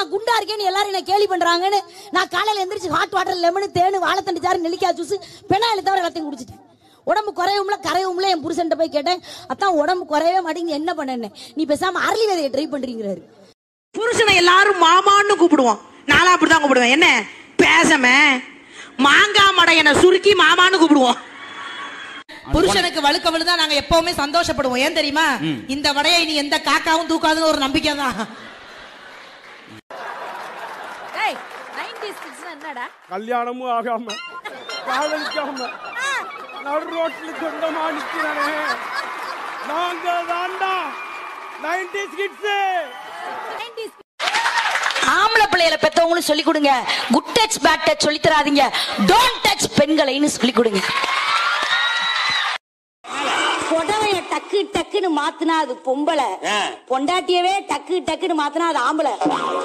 நான் குண்டா இருக்கேன்னு எல்லாரும் என்ன கேலி பண்றாங்கன்னு நான் காலையில எந்திரிச்சு ஹாட் வாட்டர் லெமனு தேனு வாழைத்தண்டு சாறு நெல்லிக்காய் ஜூஸ் பெனாயில் தவிர எல்லாத்தையும் குடிச்சிட்டேன் உடம்பு குறையும்ல கரையும்ல என் புருஷன்ட்ட போய் கேட்டேன் அதான் உடம்பு குறையவே மாட்டேங்குது என்ன பண்ணேன்னு நீ பேசாம அரளி விதையை ட்ரை பண்றீங்கிறாரு புருஷனை எல்லாரும் மாமான்னு கூப்பிடுவோம் நானும் அப்படிதான் கூப்பிடுவேன் என்ன பேசம மாங்காய் மடையனை சுருக்கி மாமான்னு கூப்பிடுவோம் புருஷனுக்கு வழுக்க விழுந்தா நாங்க எப்பவுமே சந்தோஷப்படுவோம் ஏன் தெரியுமா இந்த வடையை நீ எந்த காக்காவும் தூக்காதுன்னு ஒரு நம்பிக்கை தான் ஏய் 90s கிட்ஸ் என்னடா கல்யாணமும் ஆகாம காதலிக்காம நடு ரோட்ல சொந்தமா நிக்கிறானே நாங்க தாண்டா நைன்டிஸ் கிட்ஸ் 90s ஆம்பளை பிள்ளைகளை பெத்தவங்களும் சொல்லி கொடுங்க குட் டச் பேட் டச் சொல்லி தராதீங்க டோன்ட் டச் பெண்களைன்னு சொல்லி கொடுங்க புடவைய டக்கு டக்குன்னு மாத்துனா அது பொம்பளை பொண்டாட்டியவே டக்கு டக்குன்னு மாத்துனா அது ஆம்பளை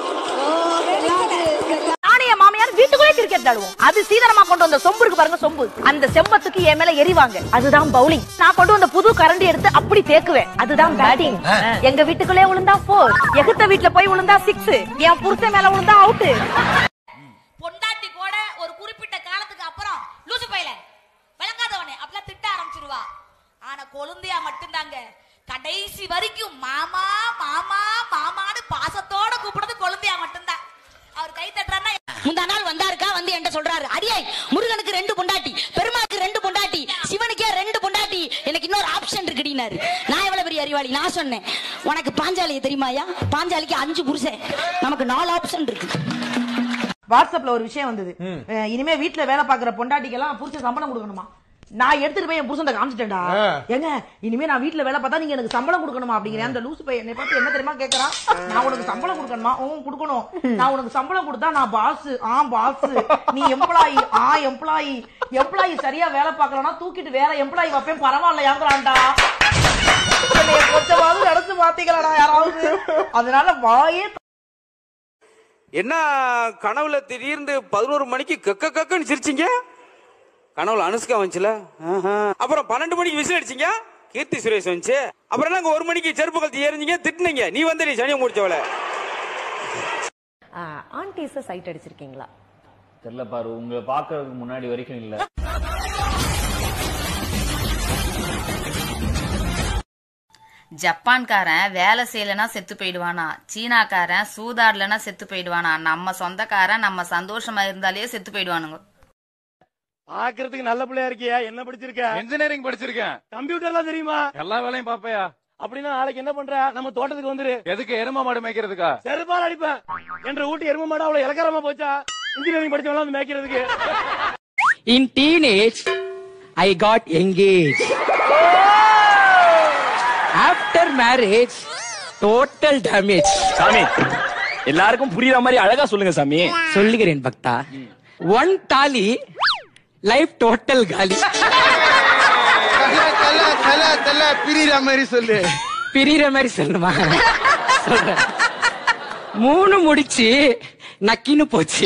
நானும் என் மாமியார் வீட்டுக்குள்ளே கிரிக்கெட் விளையாடுவோம் அது சீதனமா கொண்டு வந்த சொம்பு இருக்கு பாருங்க சொம்பு அந்த செம்பத்துக்கு என் மேல எரிவாங்க அதுதான் பவுலிங் நான் கொண்டு வந்த புது கரண்டி எடுத்து அப்படி தேக்குவேன் அதுதான் பேட்டிங் எங்க வீட்டுக்குள்ளே விழுந்தா போர் எகுத்த வீட்டுல போய் விழுந்தா சிக்ஸ் என் புருஷன் மேல விழுந்தா அவுட்டு பொண்டாட்டி கூட ஒரு குறிப்பிட்ட காலத்துக்கு அப்புறம் லூசு பையல விளங்காதவனே அப்படிலாம் திட்ட ஆரம்பிச்சிருவா ஆனா கொழுந்தையா மட்டும்தாங்க கடைசி வரைக்கும் மாமா மாமா மாமான்னு பாசத்தோட கூப்பிடுறது கொழுந்தையா மட்டும்தான் அவர் கை தட்டுறாருன்னா முந்தா நாள் வந்தாருக்கா வந்து என்கிட்ட சொல்றாரு அடியே முருகனுக்கு ரெண்டு பொண்டாட்டி பெருமாளுக்கு ரெண்டு பொண்டாட்டி சிவனுக்கே ரெண்டு பொண்டாட்டி எனக்கு இன்னொரு ஆப்ஷன் இருக்குடினாரு நான் எவ்வளவு பெரிய அறிவாளி நான் சொன்னேன் உனக்கு பாஞ்சாலியை தெரியுமாயா பாஞ்சாலிக்கு அஞ்சு புருஷன் நமக்கு நாலு ஆப்ஷன் இருக்கு வாட்ஸ்அப்ல ஒரு விஷயம் வந்தது அஹ் இனிமே வீட்டுல வேலை பாக்குற பொண்டாட்டிக்கெல்லாம் புருஷன் சம்பளம் கொடுக்கணுமா நான் எடுத்துட்டு போய் என் புருஷன் காமிச்சிட்டேன்டா ஏங்க இனிமே நான் வீட்டுல வேலை பார்த்தா நீங்க எனக்கு சம்பளம் கொடுக்கணுமா அப்படிங்கிற அந்த லூசு பையன் என்னை பார்த்து என்ன தெரியுமா கேக்குறான் நான் உனக்கு சம்பளம் கொடுக்கணுமா உன் கொடுக்கணும் நான் உனக்கு சம்பளம் கொடுத்தா நான் பாஸ் ஆ பாஸ் நீ எம்ப்ளாயி ஆ எம்ப்ளாயி எம்ப்ளாயி சரியா வேலை பார்க்கலன்னா தூக்கிட்டு வேற எம்ப்ளாயி வைப்பேன் பரவாயில்லையாங்கிறான்டா என்னைய கொஞ்சமாவது நடந்து பாத்தீங்களாடா யாராவது அதனால வாயே என்ன கனவுல திடீர்னு பதினோரு மணிக்கு கக்க கக்கன்னு சிரிச்சீங்க கனவுல அனுஷ்கா வந்துச்சுல ஆஹா. அப்புறம் பன்னெண்டு மணிக்கு விசில் அடிச்சீங்க கீர்த்தி சுரேஷ் வந்துச்சு அப்புறம் நாங்க ஒரு மணிக்கு செருப்பு கழுத்து ஏறிஞ்சீங்க திட்டுனீங்க நீ வந்து நீ சனியை முடிச்சவள ஆன்டிஸ சைட் அடிச்சிருக்கீங்களா தெரியல பாரு உங்களை பாக்குறதுக்கு முன்னாடி வரைக்கும் இல்ல ஜப்பான்காரன் வேலை செய்யலனா செத்து போயிடுவானா சீனாக்காரன் சூதாடலனா செத்து போயிடுவானா நம்ம சொந்தக்காரன் நம்ம சந்தோஷமா இருந்தாலே செத்து போயிடுவானுங்க பாக்குறதுக்கு நல்ல பிள்ளையா இருக்கியா என்ன படிச்சிருக்க இன்ஜினியரிங் படிச்சிருக்கேன் கம்ப்யூட்டர்லாம் தெரியுமா எல்லா வேலையும் பாப்பையா அப்படின்னா நாளைக்கு என்ன பண்ற நம்ம தோட்டத்துக்கு வந்துரு எதுக்கு எரும மாடு மேய்க்கிறதுக்கா செருப்பால் அடிப்பேன் என்ற ஊட்டி எரும மாடு அவ்வளவு இலக்காரமா போச்சா இன்ஜினியரிங் படிச்சவங்க வந்து மேய்க்கிறதுக்கு In teenage, I got engaged. After marriage, total damage. சாமி எல்லாருக்கும் புரியுற மாதிரி அழகா சொல்லுங்க சாமி சொல்லுகிறேன் பக்தா ஒன் தாலி லைஃப் டோட்டல் காலி பிரிகிற மாதிரி சொல்லு பிரியிற மாதிரி சொல்லணுமா சொல்றேன் மூணு முடிச்சு நக்கின்னு போச்சு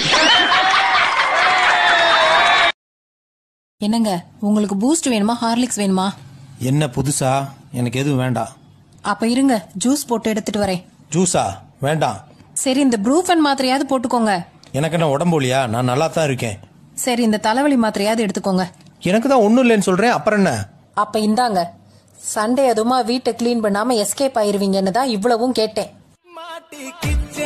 என்னங்க உங்களுக்கு பூஸ்ட் வேணுமா ஹார்லிக்ஸ் வேணுமா என்ன புதுசா எனக்கு எதுவும் வேண்டாம் அப்ப இருங்க ஜூஸ் போட்டு எடுத்துட்டு வரேன் ஜூஸா வேண்டாம் சரி இந்த ப்ரூஃபன் மாத்திரையாவது போட்டுக்கோங்க எனக்கு என்ன உடம்புலியா நான் நல்லா தான் இருக்கேன் சரி இந்த தலைவலி மாத்திரையாவது எடுத்துக்கோங்க எனக்கு தான் ஒண்ணும் இல்லைன்னு சொல்றேன் அப்புறம் என்ன அப்ப இந்தாங்க சண்டே அதுமா வீட்டை க்ளீன் பண்ணாம எஸ்கேப் ஆயிருவீங்கன்னு தான் இவ்வளவும் கேட்டேன்